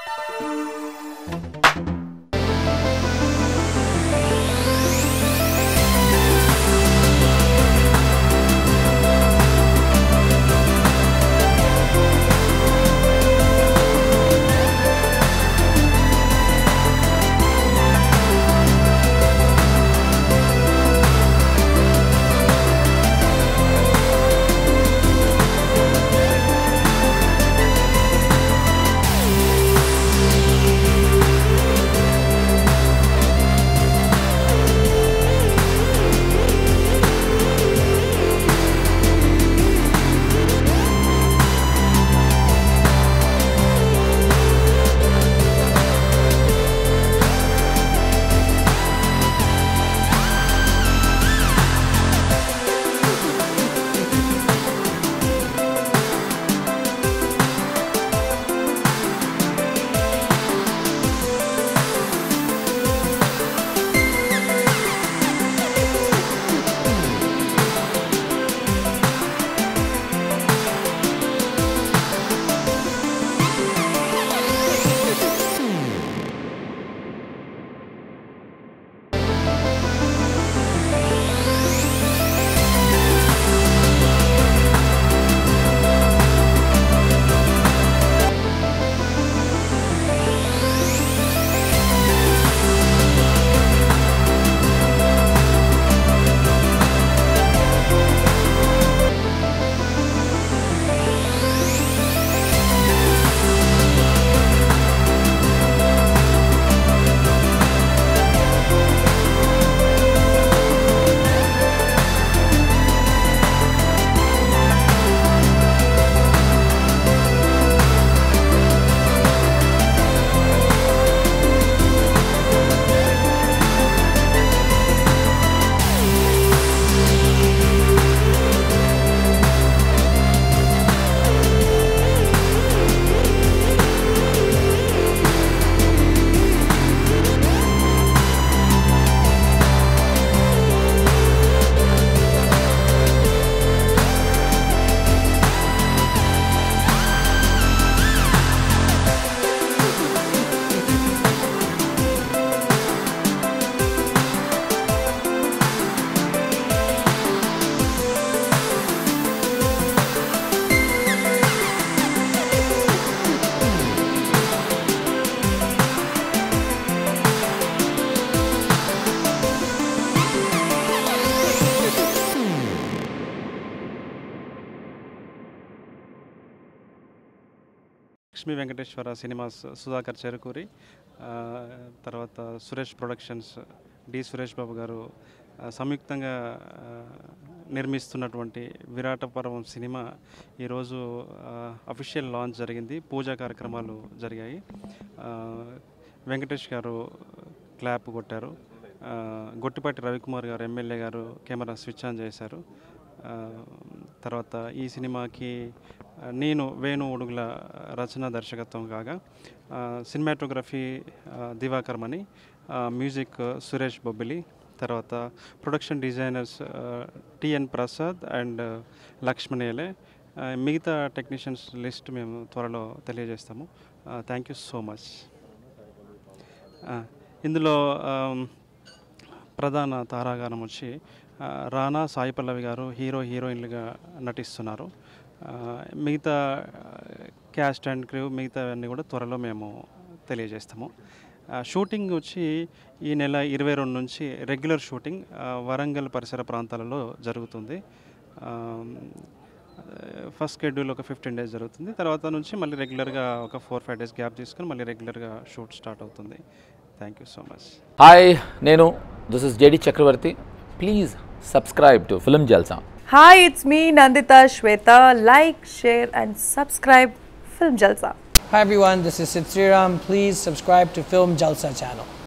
Lakshmi Venkateswara cinemas Sudhakar Cherukuri ఆ, తర్వాత Suresh productions D Suresh Babu గారు ఆ, సంయుక్తంగా ఆ, నిర్మిస్తున్నటువంటి విరాట పర్వం సినిమా ఈరోజు అఫీషియల్ లాంచ్ జరిగింది పూజా కార్యక్రమాలు జరిగాయి ఆ, వెంకటేష్ గారు క్లాప్ కొట్టారు ఆ, గొట్టిపాటి రవికుమార్ గారు ఎమ్మెల్యే గారు కెమెరా స్విచ్ ఆన్ చేశారు ఆ, తర్వాత ఈ సినిమాకి ఆ, నేను వేణు ఉడుగుల రచన దర్శకత్వం కాగా ఆ, సినిమాటోగ్రఫీ ఆ, దివాకర్ మణి ఆ, మ్యూజిక్ సురేష్ బొబ్బిలి తర్వాత ప్రొడక్షన్ డిజైనర్స్ ఆ, టిఎన్ ప్రసాద్ అండ్ లక్ష్మణేలే ఆ, మిగతా టెక్నీషియన్స్ లిస్ట్ మేము త్వరలో తెలియజేస్తాము థ్యాంక్ యూ సో మచ్ ఆ, ఇందులో ఆమ్, ప్రధాన తారాగానం వచ్చి ఆ, రానా సాయి పల్లవి గారు హీరో హీరోయిన్లుగా నటిస్తున్నారు ఆ, మిగతా క్యాస్ట్ అండ్ క్రూ మిగతా అన్నీ కూడా త్వరలో మేము తెలియజేస్తాము ఆ, షూటింగ్ వచ్చి ఈ నెల ఇరవై రెండు నుంచి రెగ్యులర్ షూటింగ్ ఆ, వరంగల్ పరిసర ప్రాంతాలలో జరుగుతుంది ఆ, ఫస్ట్ షెడ్యూల్ ఒక ఫిఫ్టీన్ డేస్ జరుగుతుంది తర్వాత నుంచి మళ్ళీ రెగ్యులర్గా ఒక ఫోర్ ఫైవ్ డేస్ గ్యాప్ తీసుకొని మళ్ళీ రెగ్యులర్గా షూట్ స్టార్ట్ అవుతుంది thank you so much hi నేను this is JD Chakravarthy please subscribe to film Jalsa Hi, it's me Nandita Shweta. Like, share, and subscribe Film Jalsa. Hi everyone, this is Sid Sriram. Please subscribe to Film Jalsa channel.